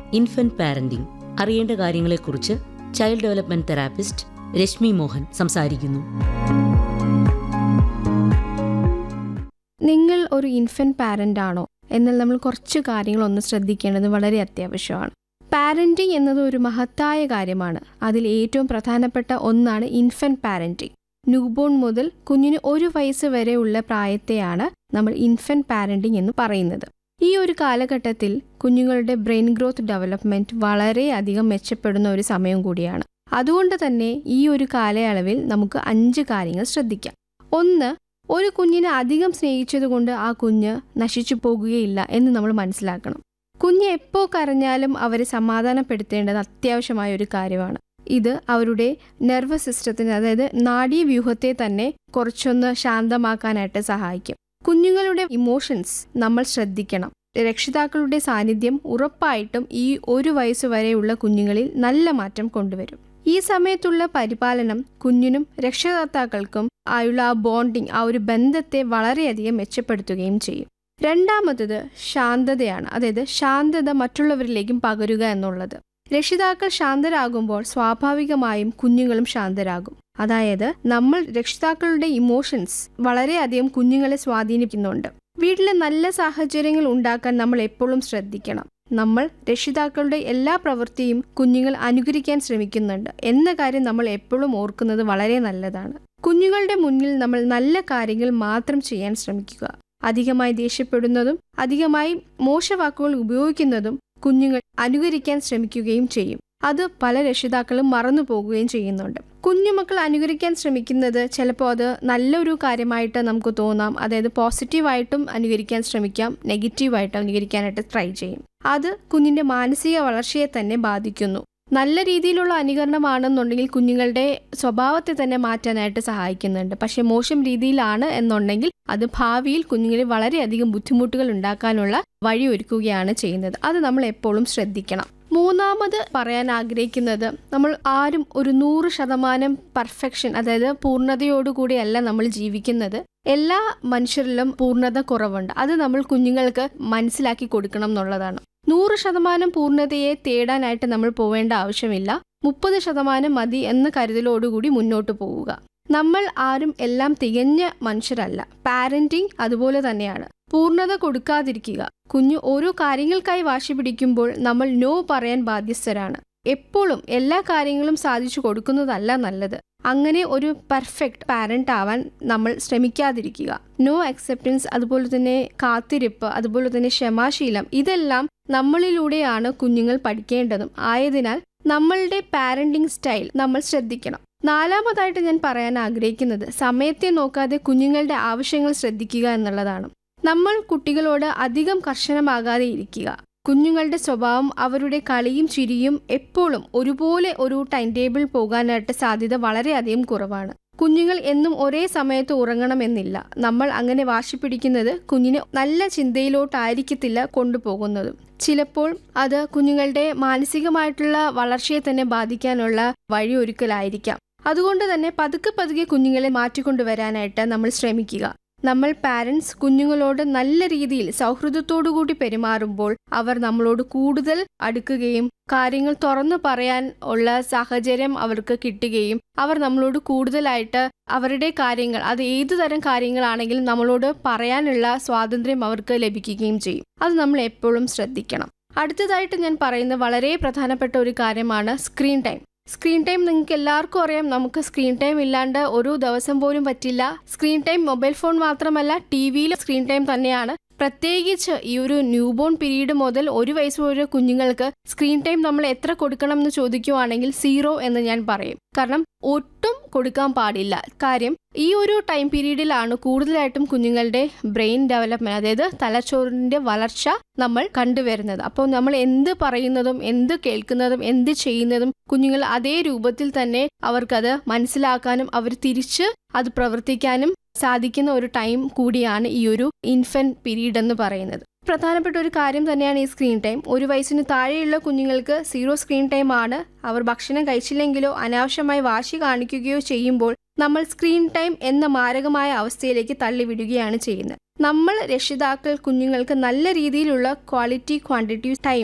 infant parenting അറിയേണ്ട കാര്യങ്ങളെക്കുറിച്ച് child development therapist Rashmi Mohan സംസാരിക്കുന്നു നിങ്ങൾ ഒരു ഇൻഫൻറ്റ് പാരൻ്റ് ആണോ എന്നാൽ നമ്മൾ കുറച്ച് കാര്യങ്ങൾ ഒന്ന് ശ്രദ്ധിക്കേണ്ടത് വളരെ അത്യാവശ്യമാണ് പാരൻറ്റിങ് എന്നത് ഒരു മഹത്തായ കാര്യമാണ് അതിൽ ഏറ്റവും പ്രധാനപ്പെട്ട ഒന്നാണ് ഇൻഫൻറ്റ് പാരൻറ്റിങ് ന്യൂബോൺ മുതൽ കുഞ്ഞിന് ഒരു വയസ്സ് വരെയുള്ള പ്രായത്തെയാണ് നമ്മൾ ഇൻഫൻറ്റ് പാരൻറ്റിങ് എന്ന് പറയുന്നത് ഈ ഒരു കാലഘട്ടത്തിൽ കുഞ്ഞുങ്ങളുടെ ബ്രെയിൻ ഗ്രോത്ത് ഡെവലപ്മെൻറ്റ് വളരെയധികം മെച്ചപ്പെടുന്ന ഒരു സമയം കൂടിയാണ് അതുകൊണ്ട് തന്നെ ഈ ഒരു കാലയളവിൽ നമുക്ക് അഞ്ച് കാര്യങ്ങൾ ശ്രദ്ധിക്കാം ഒന്ന് ഒരു കുഞ്ഞിനെ അധികം സ്നേഹിച്ചതുകൊണ്ട് ആ കുഞ്ഞ് നശിച്ചു പോകുകയില്ല എന്ന് നമ്മൾ മനസ്സിലാക്കണം കുഞ്ഞ് എപ്പോൾ കരഞ്ഞാലും അവരെ സമാധാനപ്പെടുത്തേണ്ടത് അത്യാവശ്യമായ ഒരു കാര്യമാണ് ഇത് അവരുടെ നെർവസ് സിസ്റ്റത്തിന് അതായത് നാഡീവ്യൂഹത്തെ തന്നെ കുറച്ചൊന്ന് ശാന്തമാക്കാനായിട്ട് സഹായിക്കും കുഞ്ഞുങ്ങളുടെ ഇമോഷൻസ് നമ്മൾ ശ്രദ്ധിക്കണം രക്ഷിതാക്കളുടെ സാന്നിധ്യം ഉറപ്പായിട്ടും ഈ ഒരു വയസ്സ് വരെയുള്ള കുഞ്ഞുങ്ങളിൽ നല്ല മാറ്റം കൊണ്ടുവരും ഈ സമയത്തുള്ള പരിപാലനം കുഞ്ഞിനും രക്ഷകർത്താക്കൾക്കും ആയുള്ള ആ ബോണ്ടിങ് ആ ഒരു ബന്ധത്തെ വളരെയധികം മെച്ചപ്പെടുത്തുകയും ചെയ്യും രണ്ടാമത്തത് ശാന്തതയാണ് അതായത് ശാന്തത മറ്റുള്ളവരിലേക്കും പകരുക എന്നുള്ളത് രക്ഷിതാക്കൾ ശാന്തരാകുമ്പോൾ സ്വാഭാവികമായും കുഞ്ഞുങ്ങളും ശാന്തരാകും അതായത് നമ്മൾ രക്ഷിതാക്കളുടെ ഇമോഷൻസ് വളരെയധികം കുഞ്ഞുങ്ങളെ സ്വാധീനിക്കുന്നുണ്ട് വീട്ടിലെ നല്ല സാഹചര്യങ്ങൾ ഉണ്ടാക്കാൻ നമ്മൾ എപ്പോഴും ശ്രദ്ധിക്കണം നമ്മൾ രക്ഷിതാക്കളുടെ എല്ലാ പ്രവൃത്തിയും കുഞ്ഞുങ്ങൾ അനുകരിക്കാൻ ശ്രമിക്കുന്നുണ്ട് എന്ന കാര്യം നമ്മൾ എപ്പോഴും ഓർക്കുന്നത് വളരെ നല്ലതാണ് കുഞ്ഞുങ്ങളുടെ മുന്നിൽ നമ്മൾ നല്ല കാര്യങ്ങൾ മാത്രം ചെയ്യാൻ ശ്രമിക്കുക അധികമായി ദേഷ്യപ്പെടുന്നതും അധികമായി മോശവാക്കുകൾ ഉപയോഗിക്കുന്നതും കുഞ്ഞുങ്ങൾ അനുകരിക്കാൻ ശ്രമിക്കുകയും ചെയ്യും അത് പല രക്ഷിതാക്കളും മറന്നു പോകുകയും ചെയ്യുന്നുണ്ട് കുഞ്ഞുമക്കൾ അനുകരിക്കാൻ ശ്രമിക്കുന്നത് ചിലപ്പോൾ അത് നല്ലൊരു കാര്യമായിട്ട് നമുക്ക് തോന്നാം അതായത് പോസിറ്റീവായിട്ടും അനുകരിക്കാൻ ശ്രമിക്കാം നെഗറ്റീവായിട്ടും അനുകരിക്കാനായിട്ട് ട്രൈ ചെയ്യും അത് കുഞ്ഞിന്റെ മാനസിക വളർച്ചയെ തന്നെ ബാധിക്കുന്നു നല്ല രീതിയിലുള്ള അനുകരണമാണെന്നുണ്ടെങ്കിൽ കുഞ്ഞുങ്ങളുടെ സ്വഭാവത്തെ തന്നെ മാറ്റാനായിട്ട് സഹായിക്കുന്നുണ്ട് പക്ഷെ മോശം രീതിയിലാണ് എന്നുണ്ടെങ്കിൽ അത് ഭാവിയിൽ കുഞ്ഞുങ്ങളിൽ വളരെയധികം ബുദ്ധിമുട്ടുകൾ ഉണ്ടാക്കാനുള്ള വഴിയൊരുക്കുകയാണ് ചെയ്യുന്നത് അത് നമ്മൾ എപ്പോഴും ശ്രദ്ധിക്കണം മൂന്നാമത് പറയാൻ ആഗ്രഹിക്കുന്നത് നമ്മൾ ആരും ഒരു നൂറ് ശതമാനം പെർഫെക്ഷൻ അതായത് പൂർണ്ണതയോടുകൂടിയല്ല നമ്മൾ ജീവിക്കുന്നത് എല്ലാ മനുഷ്യരിലും പൂർണ്ണത കുറവുണ്ട് അത് നമ്മൾ കുഞ്ഞുങ്ങൾക്ക് മനസ്സിലാക്കി കൊടുക്കണം എന്നുള്ളതാണ് നൂറ് ശതമാനം പൂർണ്ണതയെ തേടാനായിട്ട് നമ്മൾ പോവേണ്ട ആവശ്യമില്ല മുപ്പത് ശതമാനം മതി എന്ന കരുതലോടുകൂടി മുന്നോട്ട് പോവുക നമ്മൾ ആരും എല്ലാം തികഞ്ഞ മനുഷ്യരല്ല പാരന്റിങ് അതുപോലെ തന്നെയാണ് പൂർണ്ണത കൊടുക്കാതിരിക്കുക കുഞ്ഞു ഓരോ കാര്യങ്ങൾക്കായി വാശി പിടിക്കുമ്പോൾ നമ്മൾ നോ പറയാൻ ബാധ്യസ്ഥരാണ് എപ്പോഴും എല്ലാ കാര്യങ്ങളും സാധിച്ചു കൊടുക്കുന്നതല്ല നല്ലത് അങ്ങനെ ഒരു പെർഫെക്റ്റ് പാരന്റ് ആവാൻ നമ്മൾ ശ്രമിക്കാതിരിക്കുക നോ അക്സെപ്റ്റൻസ് അതുപോലെ തന്നെ കാത്തിരിപ്പ് അതുപോലെ തന്നെ ക്ഷമാശീലം ഇതെല്ലാം നമ്മളിലൂടെയാണ് കുഞ്ഞുങ്ങൾ പഠിക്കേണ്ടതും ആയതിനാൽ നമ്മളുടെ പാരന്റിംഗ് സ്റ്റൈൽ നമ്മൾ ശ്രദ്ധിക്കണം നാലാമതായിട്ട് ഞാൻ പറയാൻ ആഗ്രഹിക്കുന്നത് സമയത്തെ നോക്കാതെ കുഞ്ഞുങ്ങളുടെ ആവശ്യങ്ങൾ ശ്രദ്ധിക്കുക എന്നുള്ളതാണ് നമ്മൾ കുട്ടികളോട് അധികം കർശനമാകാതെ ഇരിക്കുക കുഞ്ഞുങ്ങളുടെ സ്വഭാവം അവരുടെ കളിയും ചിരിയും എപ്പോഴും ഒരുപോലെ ഒരു ടൈം ടേബിൾ പോകാനായിട്ട് സാധ്യത വളരെയധികം കുറവാണ് കുഞ്ഞുങ്ങൾ എന്നും ഒരേ സമയത്ത് ഉറങ്ങണമെന്നില്ല നമ്മൾ അങ്ങനെ വാശി പിടിക്കുന്നത് കുഞ്ഞിനെ നല്ല ചിന്തയിലോട്ടായിരിക്കത്തില്ല കൊണ്ടുപോകുന്നതും ചിലപ്പോൾ അത് കുഞ്ഞുങ്ങളുടെ മാനസികമായിട്ടുള്ള വളർച്ചയെ തന്നെ ബാധിക്കാനുള്ള വഴിയൊരുക്കലായിരിക്കാം അതുകൊണ്ട് തന്നെ പതുക്കെ പതുക്കെ കുഞ്ഞുങ്ങളെ മാറ്റിക്കൊണ്ടുവരാനായിട്ട് നമ്മൾ ശ്രമിക്കുക നമ്മൾ പാരൻസ് കുഞ്ഞുങ്ങളോട് നല്ല രീതിയിൽ സൗഹൃദത്തോടുകൂടി പെരുമാറുമ്പോൾ അവർ നമ്മളോട് കൂടുതൽ അടുക്കുകയും കാര്യങ്ങൾ തുറന്നു പറയാൻ ഉള്ള സാഹചര്യം അവർക്ക് കിട്ടുകയും അവർ നമ്മളോട് കൂടുതലായിട്ട് അവരുടെ കാര്യങ്ങൾ അത് ഏതു തരം കാര്യങ്ങളാണെങ്കിലും നമ്മളോട് പറയാനുള്ള സ്വാതന്ത്ര്യം അവർക്ക് ലഭിക്കുകയും ചെയ്യും അത് നമ്മൾ എപ്പോഴും ശ്രദ്ധിക്കണം അടുത്തതായിട്ട് ഞാൻ പറയുന്ന വളരെ പ്രധാനപ്പെട്ട ഒരു കാര്യമാണ് സ്ക്രീൻ ടൈം സ്ക്രീൻ ടൈം നിങ്ങൾക്ക് എല്ലാവർക്കും അറിയാം നമുക്ക് സ്ക്രീൻ ടൈം ഇല്ലാണ്ട് ഒരു ദിവസം പോലും പറ്റില്ല സ്ക്രീൻ ടൈം മൊബൈൽ ഫോൺ മാത്രമല്ല ടി വിയിൽ സ്ക്രീൻ ടൈം തന്നെയാണ് പ്രത്യേകിച്ച് ഈ ഒരു ന്യൂബോൺ പീരീഡ് മുതൽ ഒരു വയസ്സ് വരെ കുഞ്ഞുങ്ങൾക്ക് സ്ക്രീൻ ടൈം നമ്മൾ എത്ര കൊടുക്കണം എന്ന് ചോദിക്കുവാണെങ്കിൽ സീറോ എന്ന് ഞാൻ പറയും കാരണം ഒട്ടും കൊടുക്കാൻ പാടില്ല കാര്യം ഈ ഒരു ടൈം പീരീഡിലാണ് കൂടുതലായിട്ടും കുഞ്ഞുങ്ങളുടെ ബ്രെയിൻ ഡെവലപ്മെന്റ് അതായത് തലച്ചോറിന്റെ വളർച്ച നമ്മൾ കണ്ടുവരുന്നത് അപ്പോൾ നമ്മൾ എന്ത് പറയുന്നതും എന്ത് കേൾക്കുന്നതും എന്ത് ചെയ്യുന്നതും കുഞ്ഞുങ്ങൾ അതേ രൂപത്തിൽ തന്നെ അവർക്കത് മനസ്സിലാക്കാനും അവർ തിരിച്ച് അത് പ്രവർത്തിക്കാനും സാധിക്കുന്ന ഒരു ടൈം കൂടിയാണ് ഈ ഒരു ഇൻഫന്റ് പീരീഡ് എന്ന് പറയുന്നത് പ്രധാനപ്പെട്ട ഒരു കാര്യം തന്നെയാണ് ഈ സ്ക്രീൻ ടൈം ഒരു വയസ്സിന് താഴെയുള്ള കുഞ്ഞുങ്ങൾക്ക് സീറോ സ്ക്രീൻ ടൈം ആണ് അവർ ഭക്ഷണം കഴിച്ചില്ലെങ്കിലോ അനാവശ്യമായി വാശി കാണിക്കുകയോ ചെയ്യുമ്പോൾ നമ്മൾ സ്ക്രീൻ ടൈം എന്ന മാരകമായ അവസ്ഥയിലേക്ക് തള്ളിവിടുകയാണ് ചെയ്യുന്നത് നമ്മൾ രക്ഷിതാക്കൾ കുഞ്ഞുങ്ങൾക്ക് നല്ല രീതിയിലുള്ള ക്വാളിറ്റി ക്വാണ്ടിറ്റി ടൈം